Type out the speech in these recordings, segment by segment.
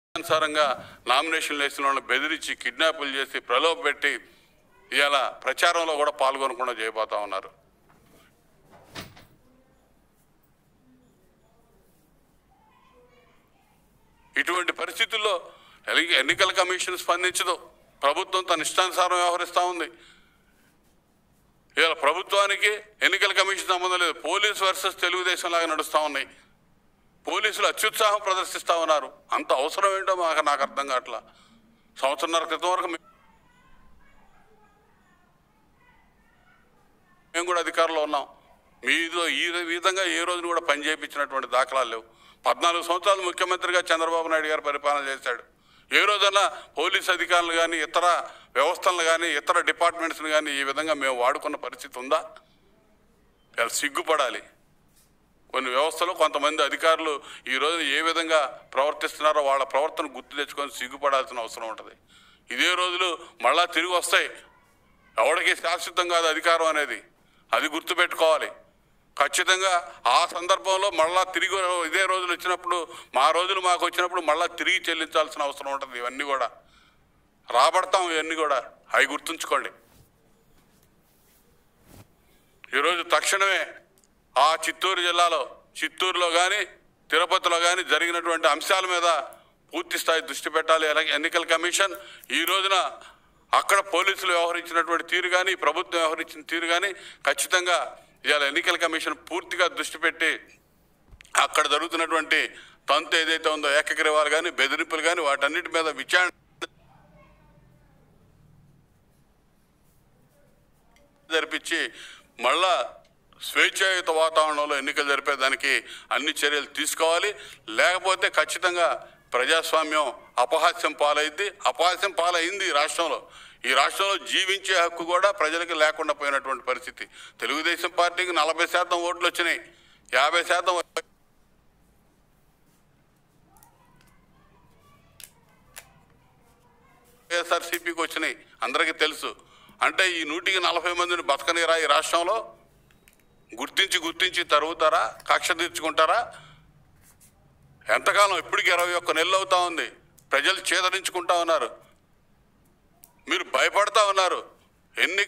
అనుసారంగా నామినేషన్లు వేసిన వాళ్ళని బెదిరించి కిడ్నాపులు చేసి ప్రలోభ పెట్టి ఇవాళ ప్రచారంలో కూడా పాల్గొనకుండా చేయబోతా ఉన్నారు ఇటువంటి పరిస్థితుల్లో ఎలి- ఎన్నికల కమిషన్ స్పందించదు ప్రభుత్వం తన ఇష్టానుసారం వ్యవహరిస్తూ ఉంది ఇవాళ ప్రభుత్వానికి ఎన్నికల కమిషన్ సంబంధం లేదు పోలీస్ వర్సెస్ తెలుగుదేశం లాగా నడుస్తూ ఉన్నాయి పోలీసులు అత్యుత్సాహం ప్రదర్శిస్తూ ఉన్నారు అంత అవసరం ఏంటో మాకు నాకు అర్థం కావట్లా సంవత్సరంన్నర క్రితం వరకు మే- మేము కూడా అధికారంలో ఉన్నాం మీతో ఈ విధంగా ఏ రోజున కూడా పని చేయించినటువంటి దాఖలాలు లేవు పద్నాలుగు సంవత్సరాలు ముఖ్యమంత్రిగా చంద్రబాబు నాయుడు గారు పరిపాలన చేశాడు ఏ రోజన్నా పోలీస్ అధికారులు కానీ ఇతర వ్యవస్థలను కానీ ఇతర డిపార్ట్మెంట్స్ని కానీ ఈ విధంగా మేము వాడుకున్న పరిస్థితి ఉందా ఇలా సిగ్గుపడాలి కొన్ని వ్యవస్థలో కొంతమంది అధికారులు ఈ రోజు ఏ విధంగా ప్రవర్తిస్తున్నారో వాళ్ళ ప్రవర్తన గుర్తు తెచ్చుకొని సిగ్గుపడాల్సిన అవసరం ఉంటుంది ఇదే రోజులు మళ్ళా తిరిగి వస్తాయి ఎవరికి శాశ్వతం కాదు అధికారం అనేది అది గుర్తుపెట్టుకోవాలి ఖచ్చితంగా ఆ సందర్భంలో మళ్ళా తిరిగి ఇదే రోజులు వచ్చినప్పుడు మా రోజులు మాకు వచ్చినప్పుడు మళ్ళా తిరిగి చెల్లించాల్సిన అవసరం ఉంటుంది ఇవన్నీ కూడా రాబడతాం ఇవన్నీ కూడా అవి గుర్తుంచుకోండి ఈరోజు తక్షణమే ఆ చిత్తూరు జిల్లాలో చిత్తూరులో కానీ తిరుపతిలో కానీ జరిగినటువంటి అంశాల మీద పూర్తి స్థాయి దృష్టి పెట్టాలి ఎల- ఎన్నికల కమిషన్ ఈ రోజున అక్కడ పోలీసులు వ్యవహరించినటువంటి తీరు కానీ ప్రభుత్వం వ్యవహరించిన తీరు కానీ ఖచ్చితంగా ఇవాళ ఎన్నికల కమిషన్ పూర్తిగా దృష్టి పెట్టి అక్కడ జరుగుతున్నటువంటి తంతు ఏదైతే ఉందో ఏకగ్రీవాలు కానీ బెదిరింపులు కానీ వాటన్నిటి మీద విచారణ జరిపించి మళ్ళా స్వేచ్ఛాయుత వాతావరణంలో ఎన్నికలు జరిపేదానికి అన్ని చర్యలు తీసుకోవాలి లేకపోతే ఖచ్చితంగా ప్రజాస్వామ్యం అపహాస్యం పాలైంది అపహాస్యం పాలైంది ఈ రాష్ట్రంలో ఈ రాష్ట్రంలో జీవించే హక్కు కూడా ప్రజలకు లేకుండా పోయినటువంటి పరిస్థితి తెలుగుదేశం పార్టీకి నలభై శాతం ఓట్లు వచ్చినాయి యాభై శాతం వైఎస్ఆర్సీపీకి వచ్చినాయి అందరికీ తెలుసు అంటే ఈ నూటికి నలభై మందిని బతకనిరా ఈ రాష్ట్రంలో గుర్తించి గుర్తించి తరుగుతారా కక్ష తీర్చుకుంటారా ఎంతకాలం ఇప్పటికి ఇరవై ఒక్క నెలలు అవుతా ఉంది ప్రజలు చేదరించుకుంటా ఉన్నారు మీరు భయపడతా ఉన్నారు ఎన్ని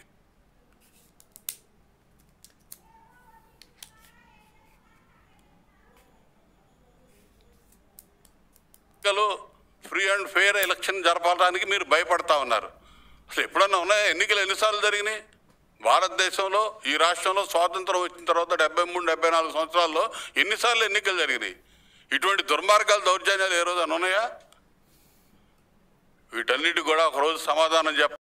ఎన్నికలు ఫ్రీ అండ్ ఫెయిర్ ఎలక్షన్ జరపడానికి మీరు భయపడతా ఉన్నారు అసలు ఎప్పుడన్నా ఉన్నాయా ఎన్నికలు ఎన్నిసార్లు జరిగినాయి భారతదేశంలో ఈ రాష్ట్రంలో స్వాతంత్రం వచ్చిన తర్వాత డెబ్బై మూడు డెబ్బై నాలుగు సంవత్సరాల్లో ఎన్నిసార్లు ఎన్నికలు జరిగినాయి ఇటువంటి దుర్మార్గాలు దౌర్జన్యాలు ఏ రోజు ఉన్నాయా వీటన్నిటి కూడా ఒకరోజు సమాధానం చెప్ప